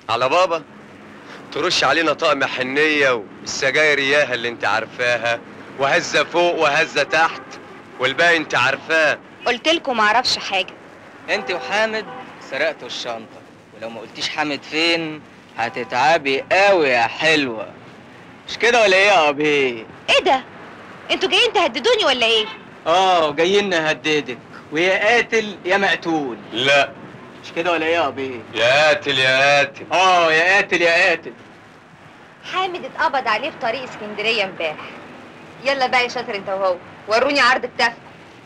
على بابا ترش علينا طقم حنية والسجاير اياها اللي انت عارفاها وهزة فوق وهزة تحت والباقي انت عارفاه قلت لكم معرفش حاجه انت وحامد سرقتوا الشنطة ولو ما قلتيش حامد فين هتتعبي قوي يا حلوة مش كده ولا ايه يا ابي ايه ده انتوا جايين تهددوني ولا ايه اه جايين نهددك ويا قاتل يا مقتول لا مش كده ولا ايه يا ابي يا قاتل يا قاتل اه يا قاتل يا قاتل حامد اتقبض عليه في طريق اسكندريه امبارح يلا بقى يا شاطر انت وهو وروني عرض كتافكم